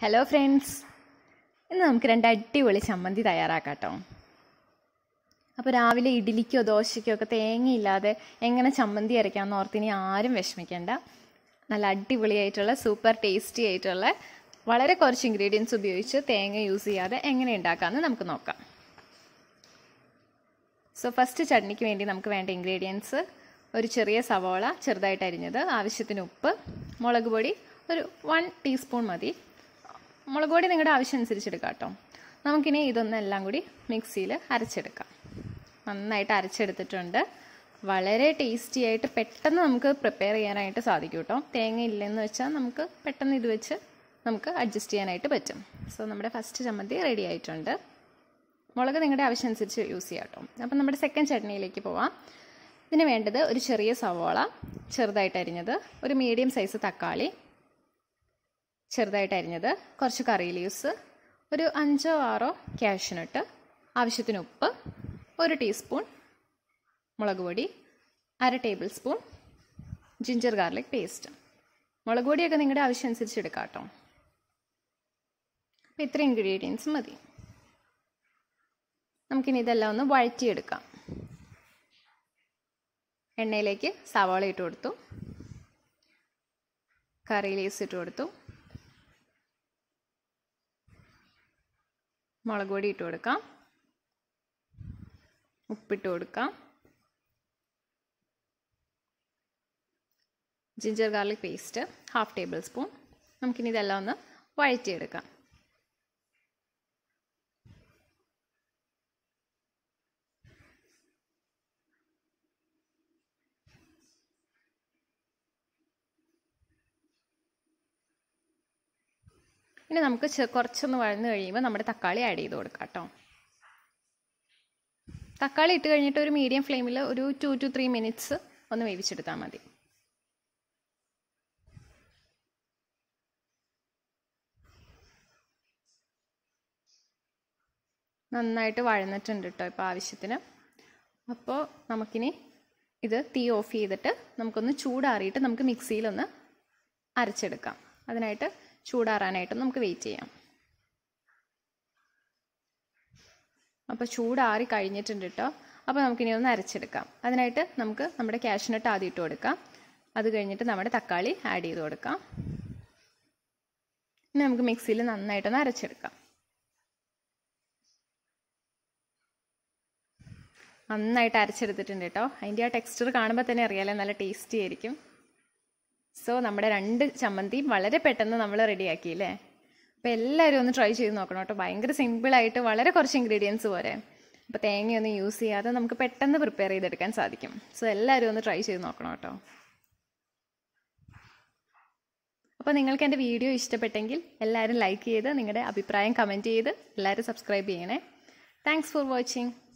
hello friends ഇന്ന് നമുക്ക് രണ്ട് അടിപൊളി ചമ്മന്തി തയ്യാറാക്കാം കേട്ടോ അപ്പോൾ രാവിലെ ഇഡ്ഡലിക്കോ ദോശയ്ക്കോ ഒക്കെ തേങ്ങയില്ലാതെ എങ്ങനെ ചമ്മന്തി അരയ്ക്കാമെന്ന് ഓർത്തിനി ആരും വിഷമിക്കേണ്ട നല്ല അടിപൊളിയായിട്ടുള്ള സൂപ്പർ ടേസ്റ്റി ആയിട്ടുള്ള വളരെ കുറച്ച് ഇൻഗ്രീഡിയൻസ് ഉപയോഗിച്ച് തേങ്ങ യൂസ് ചെയ്യാതെ എങ്ങനെ ഉണ്ടാക്കാമെന്ന് നമുക്ക് നോക്കാം സോ ഫസ്റ്റ് ചട്നിക്ക് വേണ്ടി നമുക്ക് വേണ്ട ഇൻഗ്രീഡിയൻസ് ഒരു ചെറിയ സവോള ചെറുതായിട്ട് അരിഞ്ഞത് ആവശ്യത്തിന് ഉപ്പ് മുളക് പൊടി ഒരു വൺ ടീസ്പൂൺ മതി മുളക് പൊടി നിങ്ങളുടെ ആവശ്യം അനുസരിച്ച് എടുക്കാം കേട്ടോ നമുക്കിനി ഇതൊന്നെല്ലാം കൂടി മിക്സിയിൽ അരച്ചെടുക്കാം നന്നായിട്ട് അരച്ചെടുത്തിട്ടുണ്ട് വളരെ ടേസ്റ്റി ആയിട്ട് പെട്ടെന്ന് നമുക്ക് പ്രിപ്പയർ ചെയ്യാനായിട്ട് സാധിക്കും കേട്ടോ തേങ്ങ ഇല്ലെന്ന് വെച്ചാൽ നമുക്ക് പെട്ടെന്ന് ഇത് വെച്ച് നമുക്ക് അഡ്ജസ്റ്റ് ചെയ്യാനായിട്ട് പറ്റും സോ നമ്മുടെ ഫസ്റ്റ് ചമ്മന്തി റെഡി ആയിട്ടുണ്ട് മുളക് നിങ്ങളുടെ ആവശ്യം അനുസരിച്ച് യൂസ് ചെയ്യാം കേട്ടോ അപ്പം നമ്മുടെ സെക്കൻഡ് ചട്നിയിലേക്ക് പോവാം ഇതിന് വേണ്ടത് ഒരു ചെറിയ സവോള ചെറുതായിട്ട് അരിഞ്ഞത് ഒരു മീഡിയം സൈസ് തക്കാളി ചെറുതായിട്ട് അരിഞ്ഞത് കുറച്ച് കറി ലീവ്സ് ഒരു അഞ്ചോ ആറോ ക്യാഷ്നട്ട് ആവശ്യത്തിന് ഉപ്പ് ഒരു ടീസ്പൂൺ മുളക് പൊടി അര tablespoon ginger garlic paste മുളക് പൊടിയൊക്കെ നിങ്ങളുടെ ആവശ്യം അനുസരിച്ച് എടുക്കാം കേട്ടോ അപ്പോൾ ഇത്ര ഇൻഗ്രീഡിയൻസ് മതി നമുക്കിനി ഇതെല്ലാം ഒന്ന് വഴറ്റിയെടുക്കാം എണ്ണയിലേക്ക് സവാള ഇട്ട് കൊടുത്തു കറി ലീസ് ഇട്ട് കൊടുത്തു മുളക് പൊടി ഇട്ട് കൊടുക്കാം ഉപ്പിട്ട് കൊടുക്കാം ginger garlic paste half tablespoon നമുക്കിനി ഇതെല്ലാം ഒന്ന് വഴറ്റിയെടുക്കാം ഇനി നമുക്ക് കുറച്ചൊന്ന് വഴന്ന് കഴിയുമ്പോൾ നമ്മുടെ തക്കാളി ആഡ് ചെയ്ത് കൊടുക്കാം കേട്ടോ തക്കാളി ഇട്ട് കഴിഞ്ഞിട്ട് ഒരു മീഡിയം ഫ്ലെയിമിൽ ഒരു ടു ടു ത്രീ മിനിറ്റ്സ് ഒന്ന് വേവിച്ചെടുത്താൽ മതി നന്നായിട്ട് വഴന്നിട്ടുണ്ട് കേട്ടോ ഇപ്പോൾ ആവശ്യത്തിന് അപ്പോൾ നമുക്കിനി ഇത് തീ ഓഫ് ചെയ്തിട്ട് നമുക്കൊന്ന് ചൂടാറിയിട്ട് നമുക്ക് മിക്സിയിലൊന്ന് അരച്ചെടുക്കാം അതിനായിട്ട് ചൂടാറാനായിട്ട് നമുക്ക് വെയിറ്റ് ചെയ്യാം അപ്പോൾ ചൂടാറി കഴിഞ്ഞിട്ടുണ്ട് കേട്ടോ അപ്പോൾ നമുക്കിനി ഒന്ന് അരച്ചെടുക്കാം അതിനായിട്ട് നമുക്ക് നമ്മുടെ ക്യാഷ്നട്ട് ആദ്യം ഇട്ട് കൊടുക്കാം അത് കഴിഞ്ഞിട്ട് നമ്മുടെ തക്കാളി ആഡ് ചെയ്ത് കൊടുക്കാം ഇനി നമുക്ക് മിക്സിയിൽ നന്നായിട്ടൊന്ന് അരച്ചെടുക്കാം നന്നായിട്ട് അരച്ചെടുത്തിട്ടുണ്ട് കേട്ടോ അതിൻ്റെ ആ ടെക്സ്ചർ കാണുമ്പോൾ തന്നെ അറിയാലോ നല്ല ടേസ്റ്റി ആയിരിക്കും സോ നമ്മുടെ രണ്ട് ചമ്മന്തി വളരെ പെട്ടെന്ന് നമ്മൾ റെഡിയാക്കി അല്ലേ അപ്പോൾ എല്ലാവരും ഒന്ന് ട്രൈ ചെയ്ത് നോക്കണം കേട്ടോ ഭയങ്കര സിമ്പിളായിട്ട് വളരെ കുറച്ച് ഇൻഗ്രീഡിയൻസ് പോരെ അപ്പോൾ തേങ്ങയൊന്നും യൂസ് ചെയ്യാതെ നമുക്ക് പെട്ടെന്ന് പ്രിപ്പയർ ചെയ്തെടുക്കാൻ സാധിക്കും സോ എല്ലാവരും ഒന്ന് ട്രൈ ചെയ്ത് നോക്കണം കേട്ടോ അപ്പോൾ നിങ്ങൾക്ക് എൻ്റെ വീഡിയോ ഇഷ്ടപ്പെട്ടെങ്കിൽ എല്ലാവരും ലൈക്ക് ചെയ്ത് നിങ്ങളുടെ അഭിപ്രായം കമൻറ്റ് ചെയ്ത് എല്ലാവരും സബ്സ്ക്രൈബ് ചെയ്യണേ താങ്ക്സ് ഫോർ വാച്ചിങ്